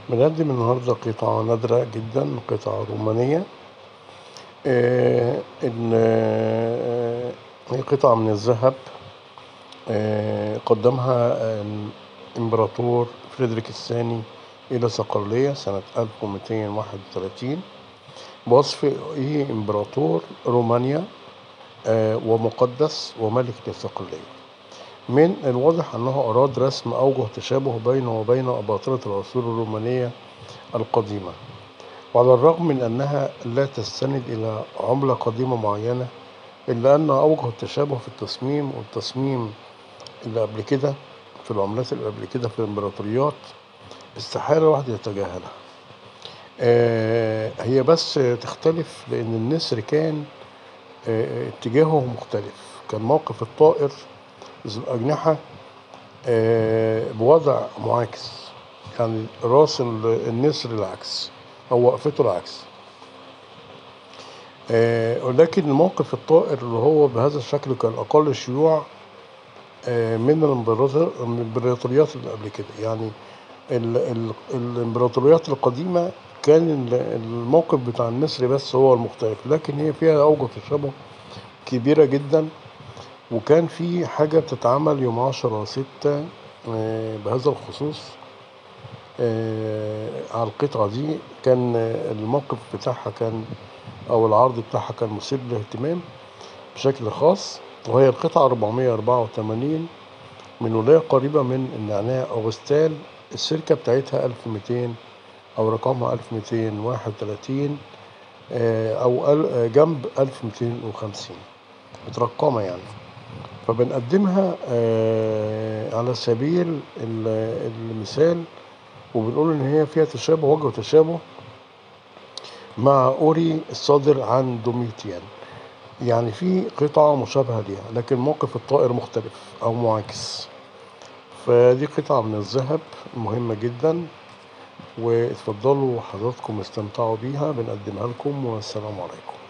بنقدم النهاردة قطعة نادرة جدا قطعة رومانية آه، إن آه، هي قطعة من الذهب آه، قدمها الإمبراطور فريدريك الثاني إلى صقلية سنة 1231 بوصف إيه إمبراطور رومانيا ومقدس وملك لصقلية من الواضح أنه أراد رسم أوجه تشابه بينه وبين أباطرة العصور الرومانية القديمة وعلى الرغم من أنها لا تستند إلى عملة قديمة معينة إلا أن أوجه التشابه في التصميم والتصميم اللي قبل كده في العملات اللي قبل كده في الإمبراطوريات استحالة الواحد يتجاهلها آه هي بس تختلف لأن النسر كان آه اتجاهه مختلف كان موقف الطائر ذو الأجنحة آه بوضع معاكس يعني راس النسر العكس أو وقفته العكس آه ولكن موقف الطائر اللي هو بهذا الشكل كان أقل شيوع آه من الإمبراطوريات اللي قبل كده يعني ال ال الإمبراطوريات القديمة كان الموقف بتاع النسر بس هو المختلف لكن هي فيها أوجه تشابه كبيرة جدا وكان في حاجة بتتعمل يوم عشرة ستة بهذا الخصوص على القطعة دي كان الموقف بتاعها كان أو العرض بتاعها كان مثير للاهتمام بشكل خاص وهي القطعة 484 من ولاية قريبة من النعناع أوغستال السركة بتاعتها 1200 أو رقمها 1231 أو جنب 1250 مترقمة يعني فبنقدمها على سبيل المثال وبنقول ان هي فيها تشابه وجه تشابه مع اوري الصادر عن دوميتيان يعني في قطعة مشابهة ليها لكن موقف الطائر مختلف او معاكس فدي قطعة من الذهب مهمة جدا واتفضلوا حضراتكم استمتعوا بيها بنقدمها لكم والسلام عليكم